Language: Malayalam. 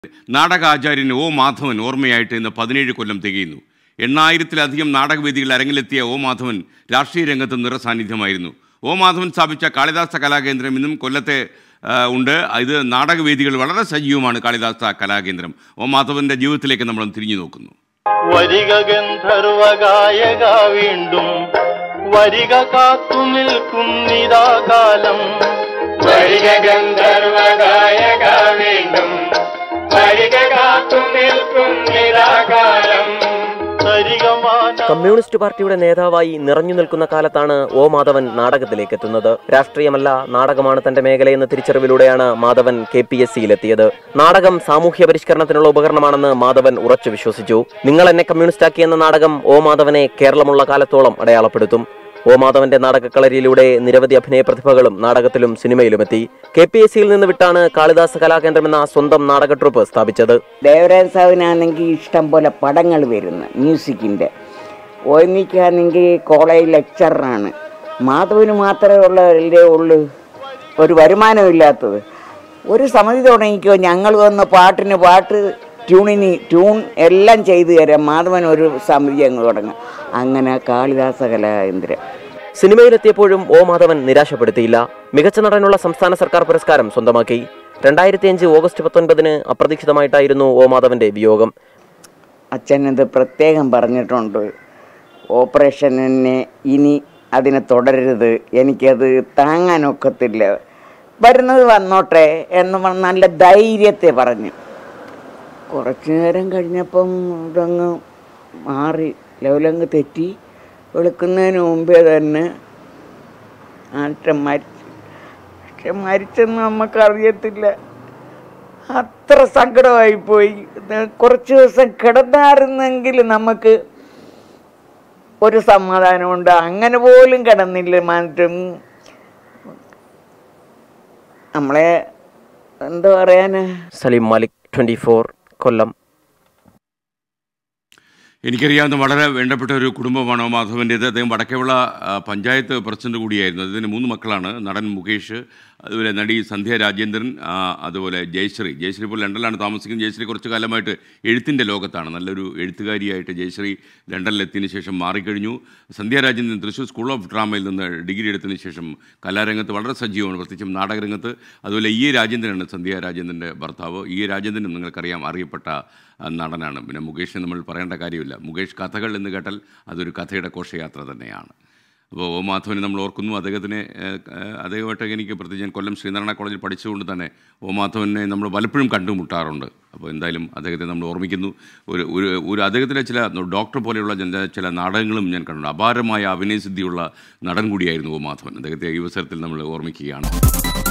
നാടകാചാര്യൻ ഒ മാധവൻ ഓർമ്മയായിട്ട് ഇന്ന് പതിനേഴ് കൊല്ലം തികയുന്നു എണ്ണായിരത്തിലധികം നാടകവേദികളിൽ അരങ്ങിലെത്തിയ ഒ മാധവൻ രാഷ്ട്രീയ രംഗത്ത് നിറസാന്നിധ്യമായിരുന്നു ഒ മാധവൻ സ്ഥാപിച്ച കാളിദാസ കലാകേന്ദ്രം ഇന്നും കൊല്ലത്തെ ആ, ഉണ്ട് ഇത് നാടകവേദികൾ വളരെ സജീവമാണ് കാളിദാസ കലാകേന്ദ്രം ഒ മാധവന്റെ ജീവിതത്തിലേക്ക് നമ്മൾ തിരിഞ്ഞു നോക്കുന്നു വരിക ഗന്ധർവ ഗായക വീണ്ടും വരിക കാത്തു നിൽക്കുന്നിതാ കാലം വരിക ഗന്ധർവ ഗായക വീണ്ടും വരിക കാത്തു നിൽക്കും നിരാകാലം സരിഗമാന കമ്മ്യൂണിസ്റ്റ് പാർട്ടിയുടെ നേതാവായി നിറഞ്ഞു നിൽക്കുന്ന കാലത്താണ് ഒ മാധവൻ നാടകത്തിലേക്ക് എത്തുന്നത് രാഷ്ട്രീയമല്ല നാടകമാണ് തന്റെ മേഖലയെന്ന തിരിച്ചറിവിലൂടെയാണ് മാധവൻ കെ പി എസ് സിയിലെത്തിയത് നാടകം സാമൂഹ്യ പരിഷ്കരണത്തിനുള്ള ഉപകരണമാണെന്ന് മാധവൻ ഉറച്ചു വിശ്വസിച്ചു നിങ്ങൾ എന്നെ കമ്മ്യൂണിസ്റ്റാക്കി എന്ന നാടകം ഒ മാധവനെ കേരളമുള്ള കാലത്തോളം അടയാളപ്പെടുത്തും ഒ മാധവന്റെ നാടകക്കളരിയിലൂടെ നിരവധി അഭിനയ പ്രതിഭകളും നാടകത്തിലും സിനിമയിലുമെത്തി കെ പി എസ് സിയിൽ നിന്ന് വിട്ടാണ് കാളിദാസ കലാകേന്ദ്രം എന്ന സ്വന്തം നാടക ട്രൂപ്പ് സ്ഥാപിച്ചത് ദേവരാജ സാഹിബിനാണെങ്കിൽ ഇഷ്ടം പോലെ പടങ്ങൾ വരുന്നു മ്യൂസിക്കിൻ്റെ ഓമിക്കാണെങ്കിൽ കോളേജ് ലെക്ചറാണ് മാധവന് മാത്രമേ ഉള്ളതല്ലേ ഉള്ളൂ ഒരു വരുമാനമില്ലാത്തത് ഒരു സമിതി തുടങ്ങിക്കോ ഞങ്ങൾ വന്ന് പാട്ടിന് പാട്ട് ട്യൂണിന് ട്യൂൺ എല്ലാം ചെയ്തു തരാം മാധവൻ ഒരു സമിതി അങ്ങ് തുടങ്ങും അങ്ങനെ കാളിദാസ കലാകേന്ദ്രം സിനിമയിലെത്തിയപ്പോഴും ഒ മാധവൻ നിരാശപ്പെടുത്തിയില്ല മികച്ച നടനുള്ള സംസ്ഥാന സർക്കാർ പുരസ്കാരം സ്വന്തമാക്കി രണ്ടായിരത്തി അഞ്ച് ഓഗസ്റ്റ് പത്തൊൻപതിന് അപ്രതീക്ഷിതമായിട്ടായിരുന്നു ഒ മാധവന്റെ വിയോഗം അച്ഛനത് പ്രത്യേകം പറഞ്ഞിട്ടുണ്ട് ഓപ്പറേഷനെ ഇനി അതിനെ തുടരരുത് എനിക്കത് താങ്ങാനൊക്കത്തില്ല വരുന്നത് വന്നോട്ടെ എന്ന് പറഞ്ഞ് നല്ല ധൈര്യത്തെ പറഞ്ഞു കുറച്ചു നേരം കഴിഞ്ഞപ്പം ഇതങ്ങ് മാറി ലെവലങ്ങ് തെറ്റി വെളുക്കുന്നതിന് മുമ്പേ തന്നെ അച്ഛൻ മരിച്ചു പക്ഷെ മരിച്ചെന്ന് നമുക്കറിയത്തില്ല അത്ര സങ്കടമായി പോയി ഇത് കുറച്ച് ദിവസം കിടന്നായിരുന്നെങ്കിൽ നമുക്ക് ഒരു സമാധാനമുണ്ട് അങ്ങനെ പോലും കിടന്നില്ല മാറ്റും നമ്മളെ എന്താ പറയാനാ സലീം മാലിക് ട്വന്റി കൊല്ലം എനിക്കറിയാവുന്ന വളരെ വേണ്ടപ്പെട്ട ഒരു കുടുംബമാണ് മാധവൻ്റേത് അദ്ദേഹം വടക്കേവിള ആ, പഞ്ചായത്ത് പ്രസിഡന്റ് കൂടിയായിരുന്നു അദ്ദേഹത്തിന് മൂന്ന് മക്കളാണ് നടൻ മുകേഷ് അതുപോലെ നടി സന്ധ്യ രാജേന്ദ്രൻ ആ, അതുപോലെ ജയശ്രീ ജയശ്രീ ഇപ്പോൾ ലണ്ടനിലാണ് താമസിക്കുന്നത് ജയശ്രീ കുറച്ച് കാലമായിട്ട് എഴുത്തിൻ്റെ ലോകത്താണ് നല്ലൊരു എഴുത്തുകാരിയായിട്ട് ജയശ്രീ ലണ്ടനിലെത്തിയതിന് ശേഷം മാറിക്കഴിഞ്ഞു സന്ധ്യ രാജേന്ദ്രൻ തൃശ്ശൂർ സ്കൂൾ ഓഫ് ഡ്രാമയിൽ നിന്ന് ഡിഗ്രി എടുത്തതിന് ശേഷം കലാരംഗത്ത് വളരെ സജീവമാണ് പ്രത്യേകിച്ചും നാടകരംഗത്ത് അതുപോലെ ഇ എ രാജേന്ദ്രനാണ് സന്ധ്യ രാജേന്ദ്രൻ്റെ ഭർത്താവ് ഇ എ രാജേന്ദ്രനും നിങ്ങൾക്കറിയാം അറിയപ്പെട്ട ആ, നടനാണ് പിന്നെ മുകേഷിനെ നമ്മൾ പറയേണ്ട കാര്യമില്ല മുകേഷ് കഥകൾ എന്ന് കേട്ടാൽ അതൊരു കഥയുടെ ഘോഷയാത്ര തന്നെയാണ് അപ്പോൾ ഒ മാധവനെ നമ്മൾ ഓർക്കുന്നു അദ്ദേഹത്തിനെ ഏഹ്, ഏഹ്, അദ്ദേഹമായിട്ട് എനിക്ക് പ്രത്യേകിച്ച് ഞാൻ കൊല്ലം ശ്രീനാരായണ കോളേജിൽ പഠിച്ചുകൊണ്ട് തന്നെ ഒ മാധവനെ നമ്മൾ പലപ്പോഴും കണ്ടുമുട്ടാറുണ്ട് അപ്പോൾ എന്തായാലും അദ്ദേഹത്തെ നമ്മൾ ഓർമ്മിക്കുന്നു ഒരു ഒരു ഒരു അദ്ദേഹത്തിലെ ചില ഡോക്ടർ പോലെയുള്ള ചില ചില നാടകങ്ങളും ഞാൻ കണ്ടിട്ടുണ്ട് അപാരമായ അഭിനയസിദ്ധിയുള്ള നടൻ കൂടിയായിരുന്നു ഒ മാധവൻ അദ്ദേഹത്തെ ഈ അവസരത്തിൽ നമ്മൾ ഓർമ്മിക്കുകയാണ്